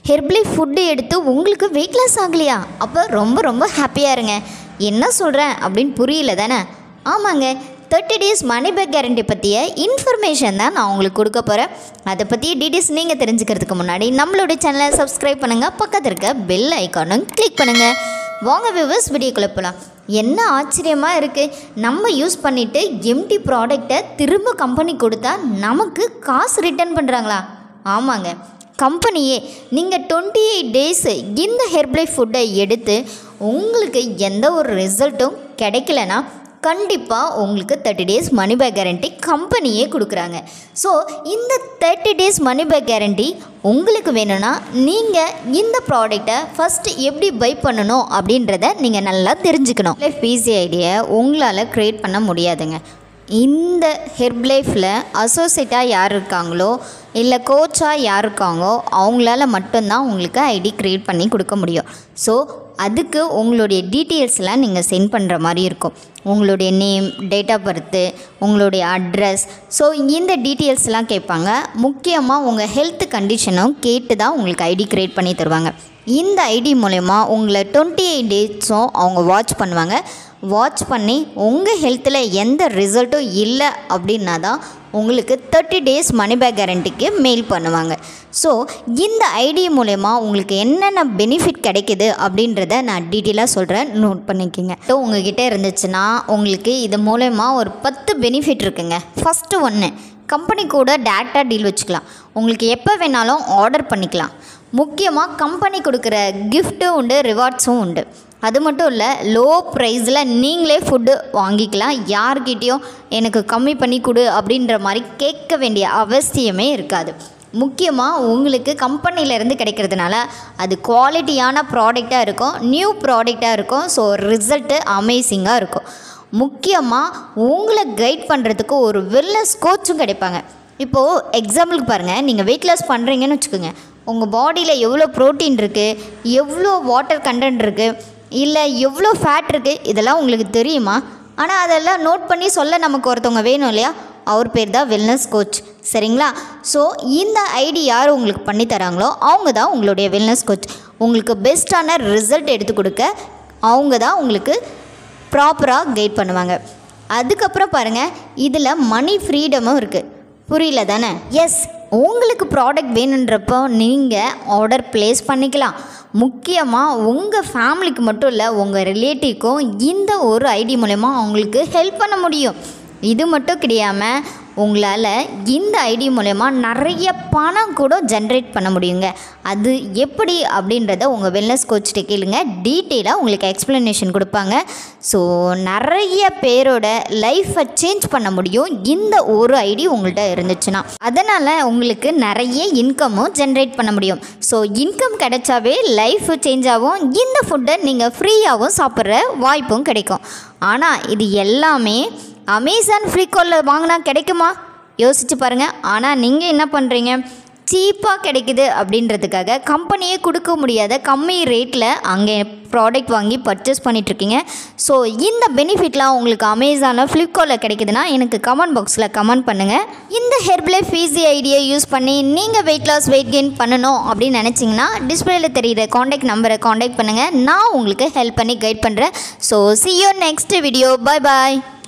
ஹெர்ப்லி food எடுத்து உங்களுக்கு weight loss ஆகலையா அப்போ ரொம்ப ரொம்ப ஹாப்பியாக இருங்க என்ன சொல்கிறேன் அப்படின்னு புரியல தானே ஆமாங்க thirty days money back guarantee பற்றிய இன்ஃபர்மேஷன் தான் நான் உங்களுக்கு கொடுக்க போகிறேன் அதை பற்றிய டீட்டெயில்ஸ் நீங்கள் தெரிஞ்சுக்கிறதுக்கு முன்னாடி நம்மளுடைய சேனலை சப்ஸ்கிரைப் பண்ணுங்கள் பக்கத்தில் இருக்க பெல் ஐக்கானும் கிளிக் பண்ணுங்கள் வாங்க வியூவர்ஸ் வீடியோக்குள்ளே போகலாம் என்ன ஆச்சரியமாக இருக்குது நம்ம யூஸ் பண்ணிவிட்டு எம்டி ப்ராடக்டை திரும்ப கம்பெனி கொடுத்தா நமக்கு காசு ரிட்டர்ன் பண்ணுறாங்களா ஆமாங்க கம்பெனியே நீங்கள் டுவெண்ட்டி எயிட் டேஸு இந்த ஹெர்ப்லை ஃபுட்டை எடுத்து உங்களுக்கு எந்த ஒரு ரிசல்ட்டும் கிடைக்கலனா கண்டிப்பாக உங்களுக்கு thirty days money back guarantee கம்பெனியே கொடுக்குறாங்க ஸோ இந்த thirty days money back guarantee உங்களுக்கு வேணும்னா நீங்கள் இந்த ப்ராடக்டை ஃபஸ்ட்டு எப்படி பை பண்ணணும் அப்படின்றத நீங்கள் நல்லா தெரிஞ்சுக்கணும் லைஃப் பிசி ஐடியை உங்களால் க்ரியேட் பண்ண முடியாதுங்க இந்த ஹெர்ப்லைஃப்பில் அசோசியேட்டாக யார் இருக்காங்களோ இல்லை கோச்சாக யார் இருக்காங்களோ அவங்களால மட்டும்தான் உங்களுக்கு ஐடி க்ரியேட் பண்ணி கொடுக்க முடியும் ஸோ அதுக்கு உங்களுடைய டீட்டெயில்ஸ்லாம் நீங்கள் சென்ட் பண்ணுற மாதிரி இருக்கும் உங்களுடைய நேம் டேட் ஆஃப் பர்த்து உங்களுடைய அட்ரஸ் ஸோ இந்த டீட்டெயில்ஸ்லாம் கேட்பாங்க முக்கியமாக உங்கள் ஹெல்த் கண்டிஷனும் கேட்டு தான் உங்களுக்கு ஐடி க்ரியேட் பண்ணி தருவாங்க இந்த ஐடி மூலயமா உங்களை டுவெண்ட்டி எயிட் டேஸும் அவங்க வாட்ச் பண்ணுவாங்க வாட்ச் பண்ணி உங்கள் ஹெல்த்தில் எந்த ரிசல்ட்டும் இல்லை அப்படின்னா தான் உங்களுக்கு தேர்ட்டி டேஸ் மணி பேக் கேரண்டிக்கு மெயில் பண்ணுவாங்க ஸோ இந்த ஐடி மூலயமா உங்களுக்கு என்னென்ன பெனிஃபிட் கிடைக்குது அப்படின்றத நான் டீட்டெயிலாக சொல்கிறேன் நோட் பண்ணிக்கோங்க ஸோ உங்ககிட்ட இருந்துச்சுன்னா உங்களுக்கு இது மூலயமா ஒரு பத்து பெனிஃபிட் இருக்குங்க ஃபஸ்ட்டு ஒன்று கம்பெனி கூட டேரெக்டாக டீல் வச்சுக்கலாம் உங்களுக்கு எப்போ வேணாலும் ஆர்டர் பண்ணிக்கலாம் முக்கியமாக கம்பெனி கொடுக்குற கிஃப்ட்டும் உண்டு ரிவார்ட்ஸும் உண்டு அது மட்டும் இல்லை லோ ப்ரைஸில் நீங்களே ஃபுட்டு வாங்கிக்கலாம் யார்கிட்டேயும் எனக்கு கம்மி பண்ணி கொடு அப்படின்ற மாதிரி கேட்க வேண்டிய அவசியமே இருக்காது முக்கியமாக உங்களுக்கு கம்பெனிலேருந்து கிடைக்கிறதுனால அது குவாலிட்டியான ப்ராடக்டாக இருக்கும் நியூ ப்ராடக்டாக இருக்கும் ஸோ ரிசல்ட்டு அமேசிங்காக இருக்கும் முக்கியமாக உங்களை கைட் பண்ணுறதுக்கு ஒரு வெல்னஸ் கோச்சும் கிடைப்பாங்க இப்போது எக்ஸாம்பிளுக்கு பாருங்கள் நீங்கள் வெயிட் லாஸ் பண்ணுறீங்கன்னு வச்சுக்கோங்க உங்கள் பாடியில் எவ்வளோ ப்ரோட்டீன் இருக்குது எவ்வளோ வாட்டர் கண்டென்ட் இருக்குது இல்லை எவ்வளோ ஃபேட் இருக்குது இதெல்லாம் உங்களுக்கு தெரியுமா ஆனால் அதெல்லாம் நோட் பண்ணி சொல்ல நமக்கு ஒருத்தவங்க வேணும் இல்லையா அவர் பேர் தான் வெல்னஸ் கோச் சரிங்களா ஸோ இந்த ஐடி யார் உங்களுக்கு பண்ணி தராங்களோ அவங்க தான் உங்களுடைய வெல்னஸ் கோச் உங்களுக்கு பெஸ்ட்டான ரிசல்ட் எடுத்து கொடுக்க அவங்க தான் உங்களுக்கு ப்ராப்பராக கைட் பண்ணுவாங்க அதுக்கப்புறம் பாருங்கள் இதில் மணி ஃப்ரீடமும் இருக்குது புரியல தானே எஸ் உங்களுக்கு ப்ராடக்ட் வேணுன்றப்போ நீங்கள் ஆர்டர் ப்ளேஸ் பண்ணிக்கலாம் முக்கியமாக உங்கள் ஃபேமிலிக்கு மட்டும் இல்லை உங்கள் ரிலேட்டிவ்க்கும் இந்த ஒரு ஐடி மூலயமா அவங்களுக்கு ஹெல்ப் பண்ண முடியும் இது மட்டும் கிடையாமல் உங்களால் இந்த ஐடி மூலயமா நிறைய பணம் கூட ஜென்ரேட் பண்ண முடியுங்க அது எப்படி அப்படின்றத உங்கள் வெல்னஸ் கோச்சிட்ட கேளுங்க டீட்டெயிலாக உங்களுக்கு எக்ஸ்ப்ளனேஷன் கொடுப்பாங்க ஸோ நிறைய பேரோட லைஃப்பை சேஞ்ச் பண்ண முடியும் இந்த ஒரு ஐடி உங்கள்கிட்ட இருந்துச்சுன்னா அதனால் உங்களுக்கு நிறைய இன்கமும் ஜென்ரேட் பண்ண முடியும் ஸோ இன்கம் கிடைச்சாவே லைஃப் சேஞ்ச் ஆகும் இந்த ஃபுட்டை நீங்கள் ஃப்ரீயாகவும் சாப்பிட்ற வாய்ப்பும் கிடைக்கும் ஆனால் இது எல்லாமே அமேசான் ஃப்ளிப்கார்ட்டில் வாங்கினா கிடைக்குமா யோசிச்சு பாருங்கள் ஆனால் நீங்கள் என்ன பண்ணுறீங்க சீப்பாக கிடைக்குது அப்படின்றதுக்காக கம்பெனியே கொடுக்க முடியாத கம்மி ரேட்டில் அங்கே ப்ராடக்ட் வாங்கி பர்ச்சேஸ் பண்ணிகிட்ருக்கீங்க ஸோ இந்த பெனிஃபிட்லாம் உங்களுக்கு அமேசானில் ஃப்ளிப்கார்ட்டில் கிடைக்குதுன்னா எனக்கு கமெண்ட் பாக்ஸில் கமெண்ட் பண்ணுங்கள் இந்த ஹெர்ப்லைஃப் ஃபீஸி ஐடியை யூஸ் பண்ணி நீங்கள் வெயிட் லாஸ் வெயிட் கெயின் பண்ணணும் அப்படின்னு நினச்சிங்கன்னா டிஸ்பிளேல தெரிகிற காண்டாக்ட் நம்பரை காண்டாக்ட் பண்ணுங்கள் நான் உங்களுக்கு ஹெல்ப் பண்ணி கைட் பண்ணுறேன் so see you next video bye bye